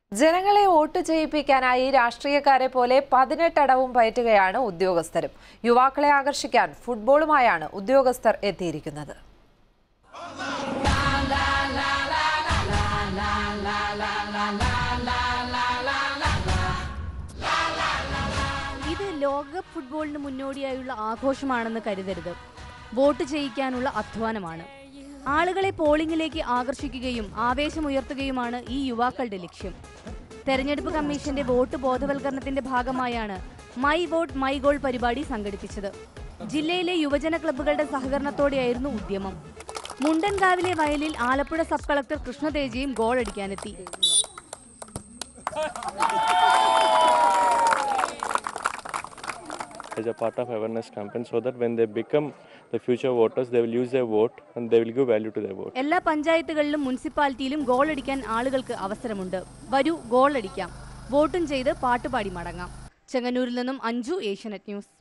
ജനങ്ങളെ വോട്ട് ചെയ്യിപ്പിക്കാനായി രാഷ്ട്രീയക്കാരെ പോലെ പതിനെട്ടടവും പയറ്റുകയാണ് ഉദ്യോഗസ്ഥരും യുവാക്കളെ ആകർഷിക്കാൻ ഫുട്ബോളുമായാണ് ഉദ്യോഗസ്ഥർ എത്തിയിരിക്കുന്നത് ഇത് ലോകകപ്പ് ഫുട്ബോളിന് മുന്നോടിയായുള്ള ആഘോഷമാണെന്ന് കരുതരുത് വോട്ട് ചെയ്യിക്കാനുള്ള അധ്വാനമാണ് ആളുകളെ പോളിംഗിലേക്ക് ആകർഷിക്കുകയും ആവേശമുയർത്തുകയുമാണ് ഈ യുവാക്കളുടെ ലക്ഷ്യം തെരഞ്ഞെടുപ്പ് കമ്മീഷന്റെ വോട്ട് ബോധവൽക്കരണത്തിന്റെ ഭാഗമായാണ് മൈ വോട്ട് മൈ ഗോൾ പരിപാടി സംഘടിപ്പിച്ചത് ജില്ലയിലെ യുവജന ക്ലബ്ബുകളുടെ സഹകരണത്തോടെയായിരുന്നു ഉദ്യമം മുണ്ടൻകാവിലെ വയലിൽ ആലപ്പുഴ സബ് കളക്ടർ കൃഷ്ണതേജയും ഗോൾ അടിക്കാനെത്തി as a part of awareness campaign so that when they become the future voters they will use their vote and they will give value to their vote എല്ലാ പഞ്ചായത്തുകളിലും മുനിസിപ്പാലിറ്റിയിലും ഗോൾ അടിക്കാൻ ആളുകൾക്ക് അവസരമുണ്ട് വരൂ goal അടിക്കാം വോട്ടും ചെയ്ത് പാട്ടുപാടി മടങ്ങാം ചെങ്ങന്നൂരിൽ നിന്നും അഞ്ജു ഏഷ്യനെറ്റ് ന്യൂസ്